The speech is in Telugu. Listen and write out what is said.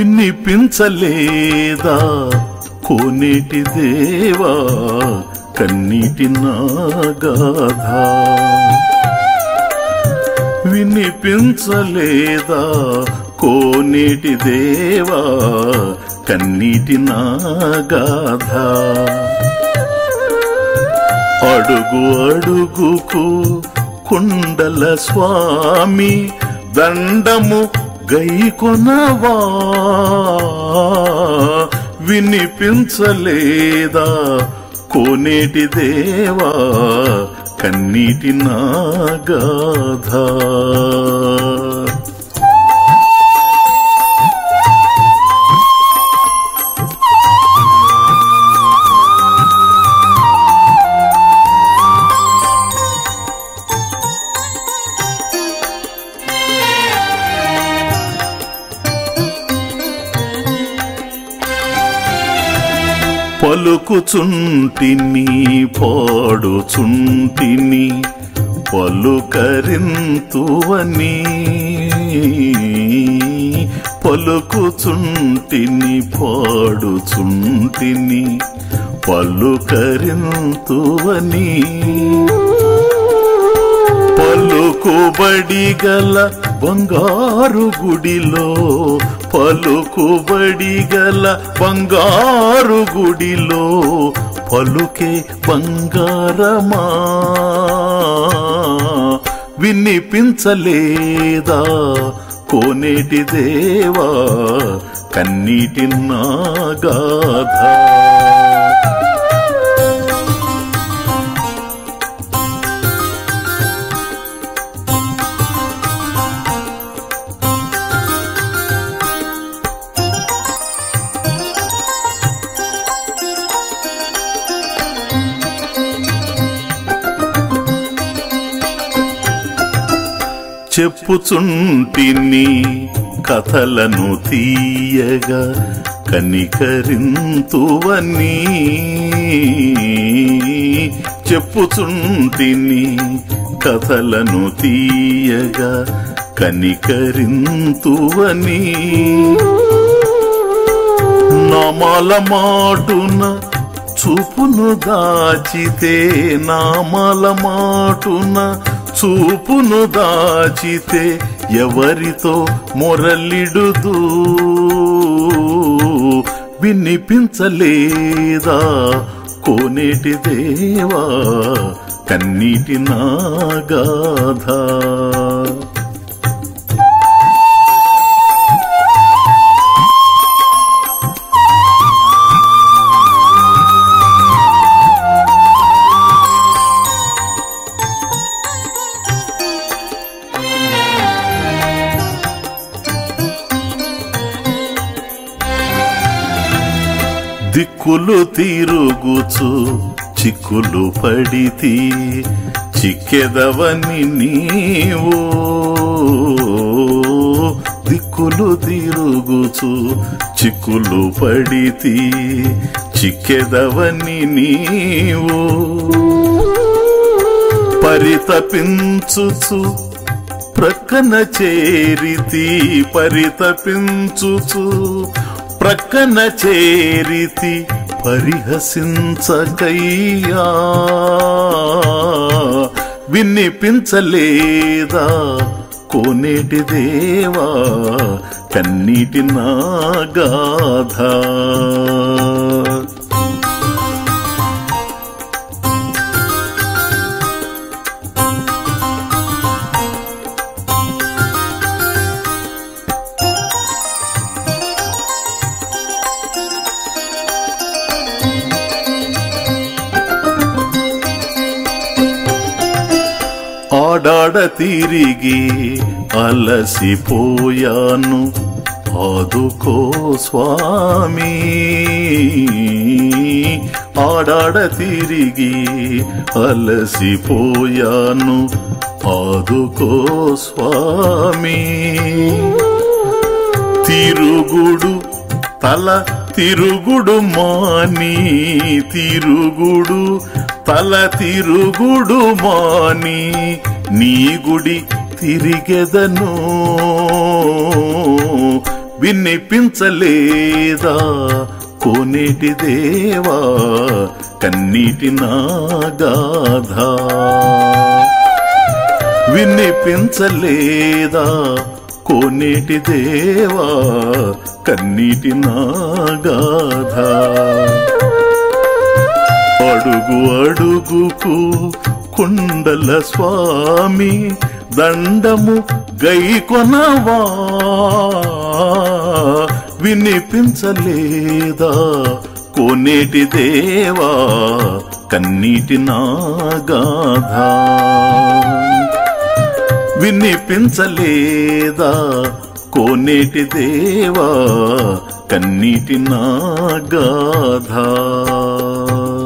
వినిపించలేదా కోనేటి దేవా కన్నీటి నాగాధ వినిపించలేదా కోనేటి దేవా కన్నీటి నాగాధ అడుగు అడుగుకు కుండల స్వామి దండము గైకొనవా వినిపించలేదా కోనేటి దేవా కన్నీటి నాగాధ పలుకుచుంటిని పాడుచుంటిని పలుకరింతువని పలుకుచుంటిని పాడుచుంటిని పలుకరింతువని పలుకుబడి గల బంగారు గుడిలో పలుకుబడి గల బంగారు గుడిలో పలుకే బంగారమా వినిపించలేదా కోనేటి దేవా కన్నీటి నాగాధ చెప్పుచుంటిని కథలను తీయగా కనికరింతువని చెప్పుచుంటిని కథలను తీయగా కనికరింతువని నామాల మాటున చూపును దాచితే నామాల మాటున చూపును దాచితే ఎవరితో మొరలిడుదు వినిపించలేదా కోనేటి దేవా కన్నీటి నాగాధ దిక్కులు తిరుగుచు చిక్కులు పడితి చిక్కెదవని నీవు దిక్కులు తిరుగుచు చిక్కులు పడితి చిక్కెదవని నీవు పరితపించుచు ప్రక్కన చేరితి పరితపించుచు ప్రక్కన చేరితి పరిహసించకయ్యా వినిపించలేదా కోనేటి దేవా కన్నీటి నాగాధ ఆడాడ తిరిగి అలసిపోయాను ఆదుకో స్వామి ఆడాడ తిరిగి అలసిపోయాను ఆదుకో స్వామి తిరుగుడు తల తిరుగుడు మాని తిరుగుడు తల తిరుగుడు మాని నీ గుడి తిరిగెదను వినిపించలేదా కోనేటి దేవా కన్నీటి నాగాధ వినిపించలేదా కోనేటి దేవా కన్నీటి నాగాధ అడుగు అడుగుకు కుండల స్వామి దండము గైకొనవా వినిపించలేదా కోనేటి దేవా కన్నీటి నాగాధ వినిపించలేదా కోనేటి దేవా కన్నీటి నాగాధ